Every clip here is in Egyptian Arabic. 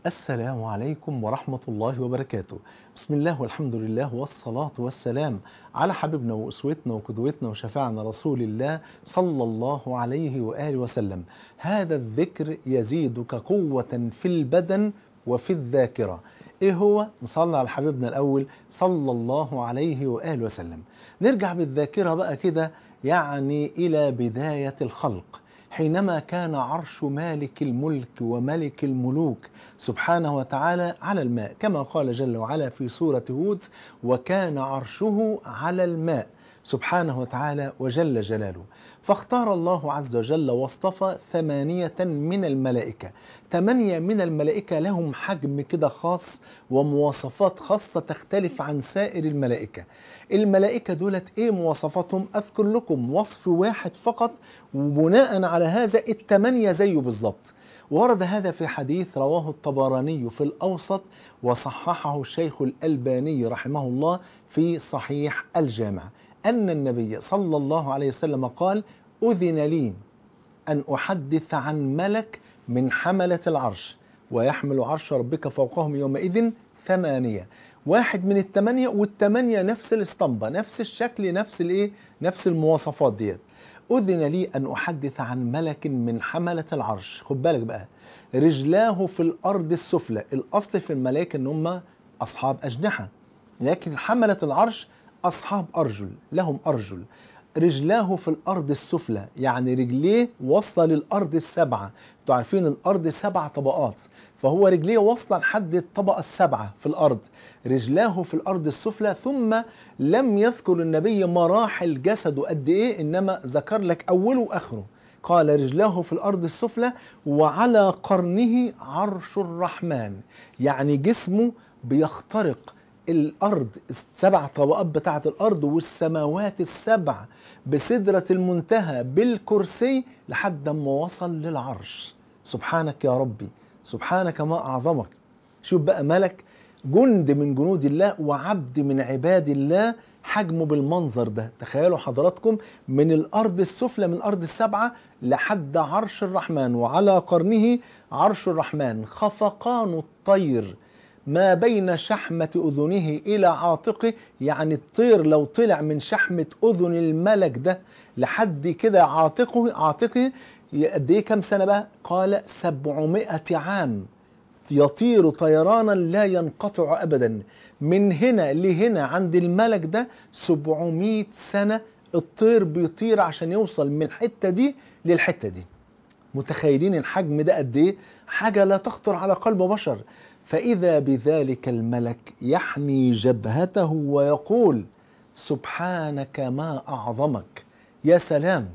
السلام عليكم ورحمة الله وبركاته بسم الله والحمد لله والصلاة والسلام على حبيبنا وأسوتنا وقدوتنا وشفاعنا رسول الله صلى الله عليه وآله وسلم هذا الذكر يزيدك قوة في البدن وفي الذاكرة ايه هو نصلي على حبيبنا الاول صلى الله عليه واله وسلم نرجع بالذاكره بقى كده يعني الى بدايه الخلق حينما كان عرش مالك الملك وملك الملوك سبحانه وتعالى على الماء كما قال جل وعلا في سوره هود وكان عرشه على الماء سبحانه وتعالى وجل جلاله فاختار الله عز وجل واصطفى ثمانية من الملائكة ثمانية من الملائكة لهم حجم كده خاص ومواصفات خاصة تختلف عن سائر الملائكة الملائكة دولت ايه مواصفاتهم اذكر لكم وصف واحد فقط وبناء على هذا الثمانية زيه بالظبط ورد هذا في حديث رواه الطبراني في الأوسط وصححه الشيخ الألباني رحمه الله في صحيح الجامع أن النبي صلى الله عليه وسلم قال أذن لي أن أحدث عن ملك من حملة العرش ويحمل عرش ربك فوقهم يومئذ ثمانية واحد من الثمانية والثمانية نفس الاسطمبة نفس الشكل نفس الايه نفس المواصفات ديت أذن لي أن أحدث عن ملك من حملة العرش خد بالك بقى رجلاه في الأرض السفلى الأصل في الملائكة أن هم أصحاب أجنحة لكن حملة العرش أصحاب أرجل لهم أرجل رجلاه في الأرض السفلى يعني رجليه واصلة للأرض السبعة انتوا عارفين الأرض سبع طبقات فهو رجليه واصلة لحد الطبقة السبعة في الأرض رجلاه في الأرض السفلى ثم لم يذكر النبي مراحل جسده قد إيه إنما ذكر لك أوله وآخره قال رجلاه في الأرض السفلى وعلى قرنه عرش الرحمن يعني جسمه بيخترق الأرض السبع طبقات بتاعة الأرض والسماوات السبع بسدرة المنتهى بالكرسي لحد ما وصل للعرش سبحانك يا ربي سبحانك ما أعظمك شوف بقى ملك جند من جنود الله وعبد من عباد الله حجمه بالمنظر ده تخيلوا حضراتكم من الأرض السفلى من الأرض السبعة لحد عرش الرحمن وعلى قرنه عرش الرحمن خفقان الطير ما بين شحمة أذنه إلى عاتقه يعني الطير لو طلع من شحمة أذن الملك ده لحد كده عاتقه عاتقه قد إيه كم سنة بقى؟ قال سبعمائة عام يطير طيرانا لا ينقطع أبدا من هنا لهنا عند الملك ده 700 سنة الطير بيطير عشان يوصل من الحتة دي للحتة دي متخيلين الحجم ده قد إيه؟ حاجة لا تخطر على قلب بشر فإذا بذلك الملك يحني جبهته ويقول سبحانك ما أعظمك يا سلام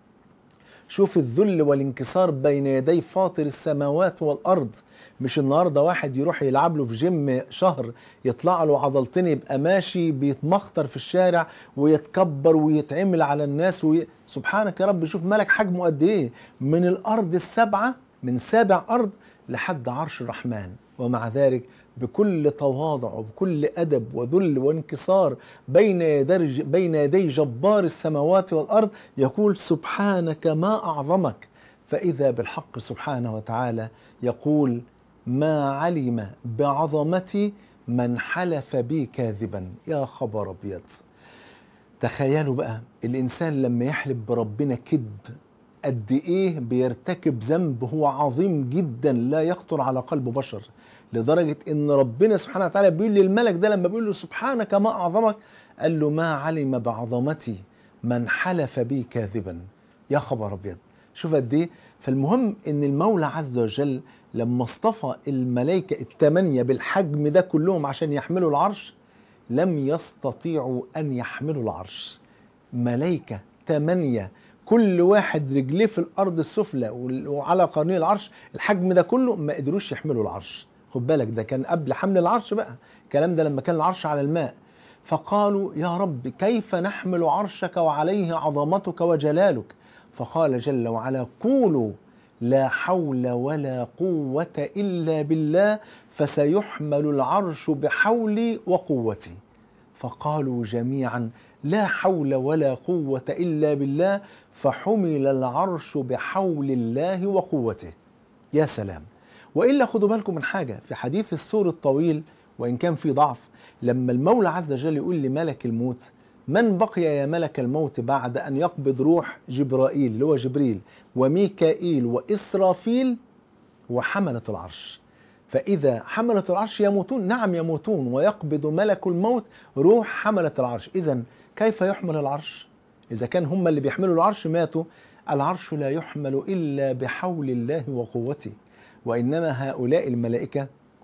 شوف الذل والانكسار بين يدي فاطر السماوات والأرض مش النهاردة واحد يروح يلعب له في جيم شهر يطلع له عضلتين يبقى ماشي بيتمخطر في الشارع ويتكبر ويتعمل على الناس وي... سبحانك يا رب شوف ملك حجمه قد ايه من الأرض السبعة من سابع أرض لحد عرش الرحمن ومع ذلك بكل تواضع وبكل أدب وذل وانكسار بين يدي, بين يدي جبار السماوات والأرض يقول سبحانك ما أعظمك فإذا بالحق سبحانه وتعالى يقول ما علم بعظمتي من حلف بي كاذبا يا خبر أبيض تخيلوا بقى الإنسان لما يحلف بربنا كذب قد ايه بيرتكب ذنب هو عظيم جدا لا يخطر على قلب بشر لدرجة ان ربنا سبحانه وتعالى بيقول للملك ده لما بيقول له سبحانك ما اعظمك قال له ما علم بعظمتي من حلف بي كاذبا يا خبر ابيض شوف قد ايه فالمهم ان المولى عز وجل لما اصطفى الملائكة الثمانية بالحجم ده كلهم عشان يحملوا العرش لم يستطيعوا ان يحملوا العرش ملائكة ثمانية كل واحد رجليه في الارض السفلى وعلى قرنيه العرش الحجم ده كله ما قدروش يحملوا العرش خد بالك ده كان قبل حمل العرش بقى الكلام ده لما كان العرش على الماء فقالوا يا رب كيف نحمل عرشك وعليه عظمتك وجلالك فقال جل وعلا قولوا لا حول ولا قوة إلا بالله فسيحمل العرش بحولي وقوتي فقالوا جميعا لا حول ولا قوة إلا بالله فحمل العرش بحول الله وقوته يا سلام وإلا خدوا بالكم من حاجة في حديث السور الطويل وإن كان في ضعف لما المولى عز وجل يقول لملك الموت من بقي يا ملك الموت بعد أن يقبض روح جبرائيل اللي هو جبريل وميكائيل وإسرافيل وحملة العرش فإذا حملة العرش يموتون نعم يموتون ويقبض ملك الموت روح حملة العرش إذا كيف يحمل العرش إذا كان هم اللي بيحملوا العرش ماتوا العرش لا يحمل إلا بحول الله وقوته وإنما هؤلاء الملائكة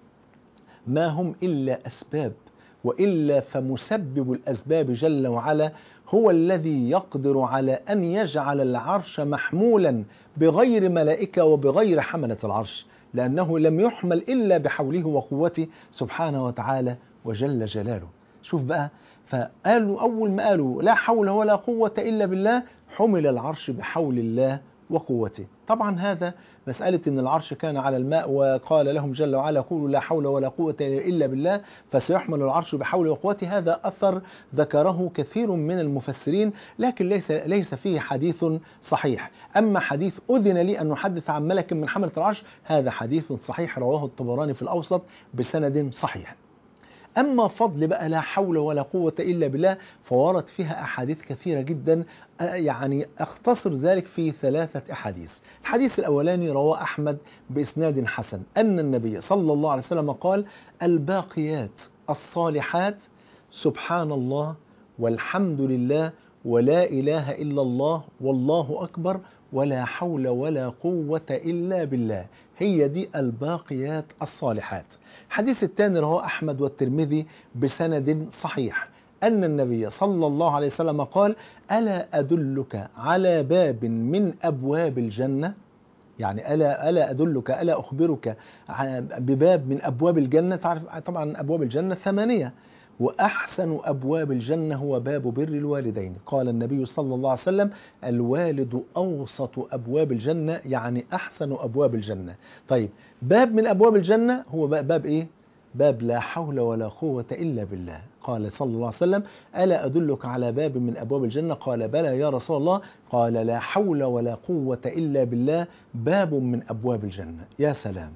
ما هم إلا أسباب وإلا فمسبب الأسباب جل وعلا هو الذي يقدر على أن يجعل العرش محمولا بغير ملائكة وبغير حملة العرش لأنه لم يحمل إلا بحوله وقوته سبحانه وتعالى وجل جلاله شوف بقى فقالوا أول ما قالوا لا حول ولا قوة إلا بالله حمل العرش بحول الله وقوته طبعا هذا مسألة أن العرش كان على الماء وقال لهم جل وعلا قولوا لا حول ولا قوة إلا بالله فسيحمل العرش بحول وقوته هذا أثر ذكره كثير من المفسرين لكن ليس, ليس فيه حديث صحيح أما حديث أذن لي أن نحدث عن ملك من حملة العرش هذا حديث صحيح رواه الطبراني في الأوسط بسند صحيح أما فضل بقى لا حول ولا قوة إلا بالله فورد فيها أحاديث كثيرة جدا يعني أختصر ذلك في ثلاثة أحاديث الحديث الأولاني رواه أحمد بإسناد حسن أن النبي صلى الله عليه وسلم قال الباقيات الصالحات سبحان الله والحمد لله ولا إله إلا الله والله أكبر ولا حول ولا قوة إلا بالله هي دي الباقيات الصالحات الحديث الثاني رواه أحمد والترمذي بسند صحيح أن النبي صلى الله عليه وسلم قال ألا أدلك على باب من أبواب الجنة يعني ألا ألا أدلك ألا أخبرك بباب من أبواب الجنة تعرف طبعا أبواب الجنة ثمانية وأحسن أبواب الجنة هو باب بر الوالدين قال النبي صلى الله عليه وسلم الوالد أوسط أبواب الجنة يعني أحسن أبواب الجنة طيب باب من أبواب الجنة هو باب إيه؟ باب لا حول ولا قوة إلا بالله قال صلى الله عليه وسلم ألا أدلك على باب من أبواب الجنة قال بلى يا رسول الله قال لا حول ولا قوة إلا بالله باب من أبواب الجنة يا سلام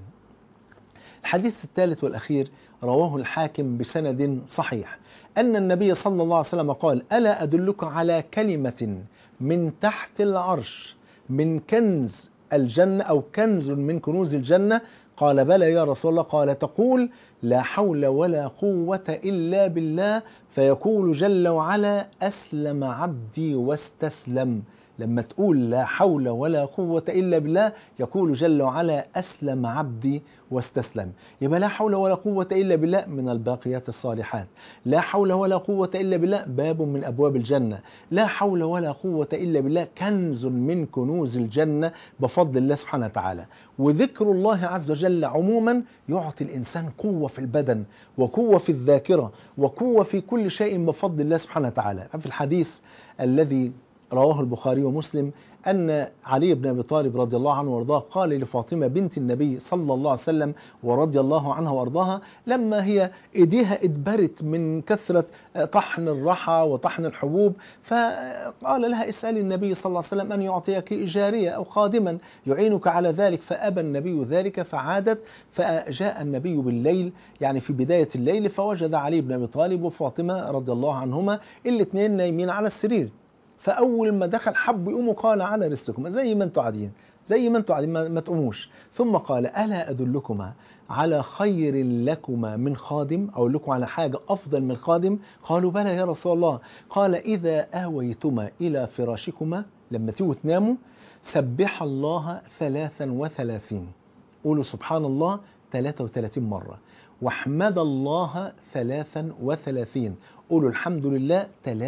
الحديث الثالث والأخير رواه الحاكم بسند صحيح أن النبي صلى الله عليه وسلم قال ألا أدلك على كلمة من تحت العرش من كنز الجنة أو كنز من كنوز الجنة قال بلى يا رسول الله قال تقول لا حول ولا قوة إلا بالله فيقول جل وعلا أسلم عبدي واستسلم لما تقول لا حول ولا قوة إلا بالله يقول جل وعلا أسلم عبدي واستسلم يبقى لا حول ولا قوة إلا بالله من الباقيات الصالحات لا حول ولا قوة إلا بالله باب من أبواب الجنة لا حول ولا قوة إلا بالله كنز من كنوز الجنة بفضل الله سبحانه وتعالى وذكر الله عز وجل عموما يعطي الإنسان قوة في البدن وقوة في الذاكرة وقوة في كل شيء بفضل الله سبحانه وتعالى في الحديث الذي رواه البخاري ومسلم أن علي بن أبي طالب رضي الله عنه وارضاه قال لفاطمة بنت النبي صلى الله عليه وسلم ورضي الله عنها وارضاها لما هي ايديها ادبرت من كثرة طحن الرحى وطحن الحبوب فقال لها اسألي النبي صلى الله عليه وسلم أن يعطيك إجارية أو خادما يعينك على ذلك فأبى النبي ذلك فعادت فجاء النبي بالليل يعني في بداية الليل فوجد علي بن أبي طالب وفاطمة رضي الله عنهما الاثنين نايمين على السرير فاول ما دخل حب يقوموا قال على رزقكم زي ما انتم قاعدين زي ما انتم قاعدين ما, ما تقوموش ثم قال الا ادلكما على خير لكما من خادم اقول لكم على حاجه افضل من خادم قالوا بلى يا رسول الله قال اذا اويتما الى فراشكما لما تيجوا تناموا سبح الله ثلاثا وثلاثين قولوا سبحان الله 33 مرة واحمد الله ثلاثا وثلاثين قولوا الحمد لله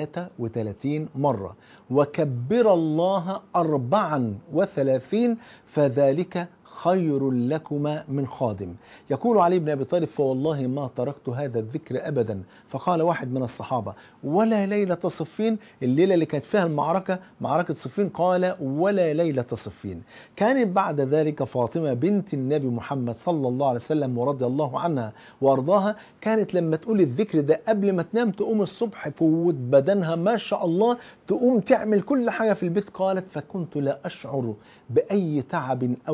33 مرة وكبر الله أربعا وثلاثين فذلك خير لكما من خادم يقول علي بن أبي طالب فوالله ما تركت هذا الذكر أبدا فقال واحد من الصحابة ولا ليلة صفين الليلة اللي كانت فيها المعركة معركة صفين قال ولا ليلة صفين كانت بعد ذلك فاطمة بنت النبي محمد صلى الله عليه وسلم ورضي الله عنها وأرضاها كانت لما تقول الذكر ده قبل ما تنام تقوم الصبح قوة بدنها ما شاء الله تقوم تعمل كل حاجة في البيت قالت فكنت لا أشعر بأي تعب أو كلل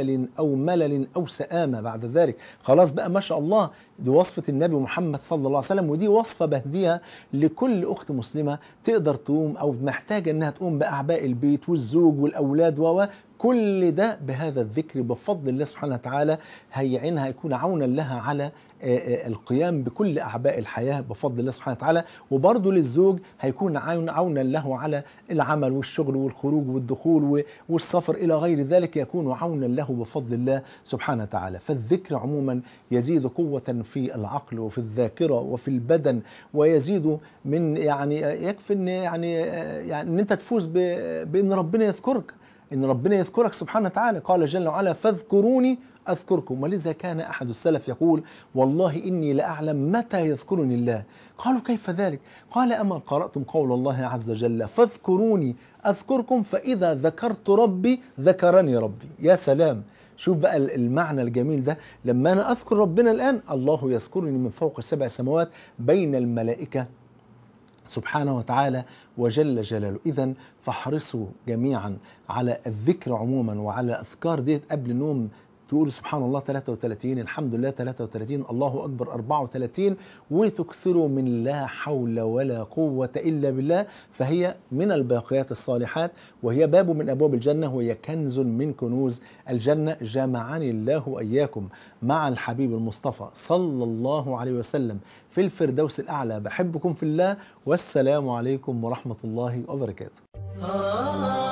شلل أو ملل أو سآمة بعد ذلك خلاص بقى ما شاء الله دي وصفة النبي محمد صلى الله عليه وسلم ودي وصفة بهديها لكل أخت مسلمة تقدر تقوم أو محتاجة أنها تقوم بأعباء البيت والزوج والأولاد و كل ده بهذا الذكر بفضل الله سبحانه وتعالى هيعينها يكون عونا لها على القيام بكل أعباء الحياة بفضل الله سبحانه وتعالى وبرضه للزوج هيكون عون عونا له على العمل والشغل والخروج والدخول والسفر إلى غير ذلك يكون عونا له بفضل الله سبحانه وتعالى فالذكر عموما يزيد قوة في العقل وفي الذاكرة وفي البدن ويزيد من يعني يكفي ان يعني يعني ان انت تفوز بان ربنا يذكرك ان ربنا يذكرك سبحانه وتعالى قال جل وعلا فاذكروني أذكركم ولذا كان أحد السلف يقول والله إني لأعلم متى يذكرني الله قالوا كيف ذلك قال أما قرأتم قول الله عز وجل فاذكروني أذكركم فإذا ذكرت ربي ذكرني ربي يا سلام شوف بقى المعنى الجميل ده لما أنا أذكر ربنا الآن الله يذكرني من فوق السبع سماوات بين الملائكة سبحانه وتعالى وجل جلاله إذا فاحرصوا جميعا على الذكر عموما وعلى أذكار ديت قبل النوم تقول سبحان الله 33 الحمد لله 33 الله أكبر 34 وتكثروا من لا حول ولا قوة إلا بالله فهي من الباقيات الصالحات وهي باب من أبواب الجنة وهي كنز من كنوز الجنة جمعني الله وإياكم مع الحبيب المصطفى صلى الله عليه وسلم في الفردوس الأعلى بحبكم في الله والسلام عليكم ورحمة الله وبركاته